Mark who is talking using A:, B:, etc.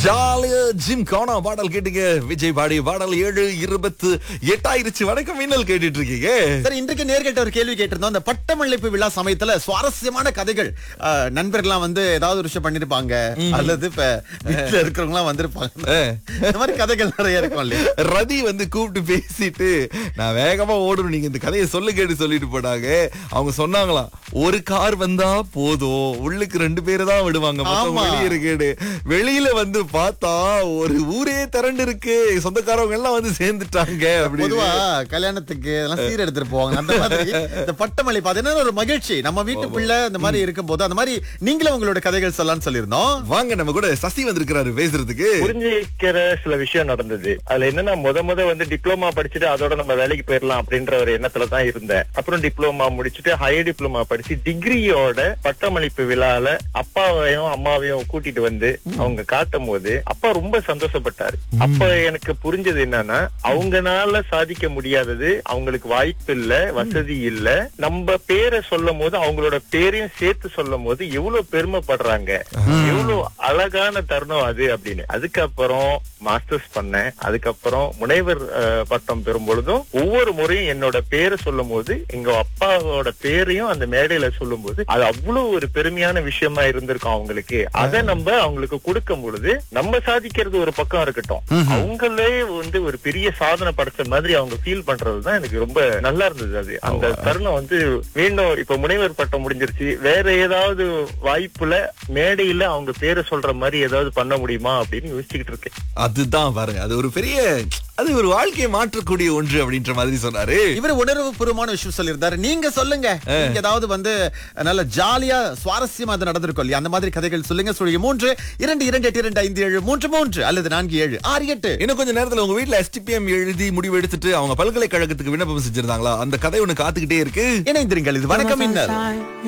A: ஜாலியா ஜிம் கானா பாடல் கேட்டீங்க விஜய் பாடி பாடல் ஏழு இருபத்து எட்டாயிருச்சு வணக்கம் மின்னல் கேட்டுட்டு இருக்கீங்க
B: சரி இன்றைக்கு நேர்கிட்ட ஒரு கேள்வி கேட்டிருந்தோம் அந்த பட்டமளிப்பு விழா சமயத்துல சுவாரஸ்யமான கதைகள் அஹ், நண்பர்கள்லாம் வந்து ஏதாவது ஒரு விஷயம் பண்ணிருப்பாங்க அல்லது இப்ப வீட்டுல இருக்கிறவங்க எல்லாம் வந்திருப்பாங்க இந்த மாதிரி கதைகள் நிறைய இருக்கும் இல்லையா
A: ரதி வந்து கூப்பிட்டு பேசிட்டு நான் வேகமா ஓடணும் நீங்க இந்த கதையை சொல்லு கேட்டு சொல்லிட்டு போனாங்க அவங்க சொன்னாங்களாம் ஒரு கார் வந்தா போதும் உள்ளுக்கு ரெண்டு பேரை தான் விடுவாங்க மொத்தம்
B: ஆமா.
A: வெளியே இருக்கேன்னு வெளியில வந்து பார்த்தா ஒரு ஊரே திரண்டு இருக்கு சொந்தக்காரவங்க எல்லாம் வந்து சேர்ந்துட்டாங்க
B: பொதுவா
A: அப்படின்னு
B: கல்யாணத்துக்கு எல்லாம் சீர் எடுத்துட்டு போவாங்க அந்த மாதிரி இந்த பட்டமளிப்பு அது என்ன ஒரு மகிழ்ச்சி நம்ம வீட்டுக்குள்ள இந்த மாதிரி இருக்கும் போது அந்த மாதிரி நீங்களும் உங்களோட கதைகள் சொல்லலாம்னு சொல்லியிருந்தோம்
A: வாங்க நம்ம கூட சசி வந்திருக்கிறாரு பேசுறதுக்கு
C: புரிஞ்சுக்கிற சில விஷயம் நடந்தது அதுல என்னன்னா முத முத வந்து டிப்ளமா படிச்சுட்டு அதோட நம்ம வேலைக்கு போயிடலாம் அப்படின்ற ஒரு எண்ணத்துல தான் இருந்தேன் அப்புறம் டிப்ளமா முடிச்சுட்டு ஹையர் டிப்ளமா படிச்சு டிகிரியோட பட்டமளிப்பு விழால அப்பாவையும் அம்மாவையும் கூட்டிட்டு வந்து அவங்க காட்டும் போது அப்பா ரொம்ப சந்தோஷப்பட்டாரு அப்ப எனக்கு புரிஞ்சது என்னன்னா அவங்கனால சாதிக்க முடியாதது அவங்களுக்கு வாய்ப்பு இல்ல வசதி இல்ல நம்ம பேரை சொல்லும் போது அவங்களோட பேரையும் சேர்த்து சொல்லும் போது எவ்வளவு பெருமைப்படுறாங்க எவ்வளவு அழகான தருணம் அது அப்படின்னு அதுக்கப்புறம் மாஸ்டர்ஸ் பண்ணேன் அதுக்கப்புறம் முனைவர் அஹ், பட்டம் பெறும் பொழுதும் ஒவ்வொரு முறையும் என்னோட பேரை சொல்லும் போது எங்க அப்பாவோட பேரையும் அந்த மேடையில சொல்லும் போது அது அவ்வளவு ஒரு பெருமையான விஷயமா இருந்திருக்கும் அவங்களுக்கு அதை நம்ம அவங்களுக்கு கொடுக்கும் பொழுது நம்ம சாதிக்கிறது ஒரு பக்கம் இருக்கட்டும் அவங்களே வந்து ஒரு பெரிய சாதனை படைச்ச மாதிரி அவங்க ஃபீல் பண்றதுதான் எனக்கு ரொம்ப நல்லா இருந்தது அது அந்த தருணம் வந்து மீண்டும் இப்ப முனைவர் பட்டம் முடிஞ்சிருச்சு வேற ஏதாவது வாய்ப்புல மேடையில அவங்க பேரை சொல்ற மாதிரி ஏதாவது பண்ண முடியுமா அப்படின்னு யோசிச்சுக்கிட்டு இருக்கேன்
A: அதுதான் பாருங்க அது ஒரு பெரிய அது ஒரு வாழ்க்கையை மாற்றக்கூடிய ஒன்று அப்படின்ற மாதிரி சொன்னாரு
B: இவர் உணர்வு பூர்வமான விஷயம் சொல்லியிருந்தாரு நீங்க சொல்லுங்க நீங்க ஏதாவது வந்து நல்ல ஜாலியா சுவாரஸ்யமா அது நடந்திருக்கும் இல்லையா அந்த மாதிரி கதைகள் சொல்லுங்க சொல்லுங்க மூன்று இரண்டு இரண்டு எட்டு இரண்டு ஐந்து ஏழு மூன்று மூன்று அல்லது நான்கு ஏழு ஆறு எட்டு
A: இன்னும் கொஞ்ச நேரத்துல உங்க வீட்ல எஸ்டிபிஎம் எழுதி முடிவு எடுத்துட்டு அவங்க பல்கலைக்கழகத்துக்கு விண்ணப்பம் செஞ்சிருந்தாங்களா அந்த கதை ஒண்ணு காத்துக்கிட்டே இருக்கு
B: இணைந்திருங்கள் இது வணக்கம் இன்னர்